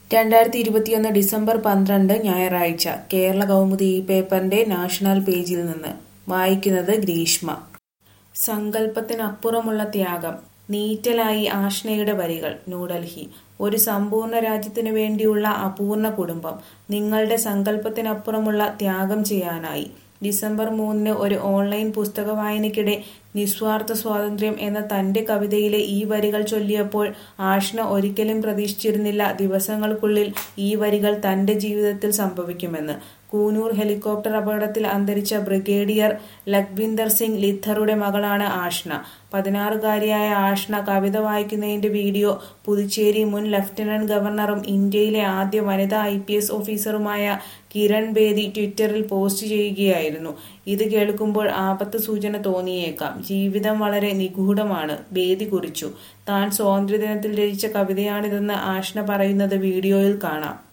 രണ്ടായിരത്തി ഇരുപത്തിയൊന്ന് ഡിസംബർ പന്ത്രണ്ട് ഞായറാഴ്ച കേരള കൗമുദി ഈ പേപ്പറിന്റെ നാഷണൽ പേജിൽ നിന്ന് വായിക്കുന്നത് ഗ്രീഷ്മ സങ്കല്പത്തിനപ്പുറമുള്ള ത്യാഗം നീറ്റലായി ആഷ്നയുടെ വരികൾ ന്യൂഡൽഹി ഒരു സമ്പൂർണ്ണ രാജ്യത്തിനു വേണ്ടിയുള്ള അപൂർണ കുടുംബം നിങ്ങളുടെ സങ്കല്പത്തിനപ്പുറമുള്ള ത്യാഗം ചെയ്യാനായി ഡിസംബർ മൂന്നിന് ഒരു ഓൺലൈൻ പുസ്തക വായനയ്ക്കിടെ നിസ്വാർത്ഥ സ്വാതന്ത്ര്യം എന്ന തന്റെ കവിതയിലെ ഈ വരികൾ ചൊല്ലിയപ്പോൾ ആഷ്ന ഒരിക്കലും പ്രതീക്ഷിച്ചിരുന്നില്ല ദിവസങ്ങൾക്കുള്ളിൽ ഈ വരികൾ തന്റെ ജീവിതത്തിൽ സംഭവിക്കുമെന്ന് കൂനൂർ ഹെലികോപ്റ്റർ അപകടത്തിൽ അന്തരിച്ച ബ്രിഗേഡിയർ ലഖ്വിന്ദർ സിംഗ് ലിദ്ധറുടെ മകളാണ് ആഷ്ന പതിനാറുകാരിയായ ആഷ്ന കവിത വായിക്കുന്നതിന്റെ വീഡിയോ പുതുച്ചേരി മുൻ ലഫ്റ്റനന്റ് ഗവർണറും ഇന്ത്യയിലെ ആദ്യ വനിതാ ഐ പി എസ് ഓഫീസറുമായ കിരൺ ബേദി ട്വിറ്ററിൽ പോസ്റ്റ് ചെയ്യുകയായിരുന്നു ഇത് കേൾക്കുമ്പോൾ ആപത്ത് സൂചന തോന്നിയേക്കാം ജീവിതം വളരെ നിഗൂഢമാണ് ബേദി കുറിച്ചു താൻ സ്വാതന്ത്ര്യദിനത്തിൽ രചിച്ച കവിതയാണിതെന്ന് ആഷ്ന പറയുന്നത് വീഡിയോയിൽ കാണാം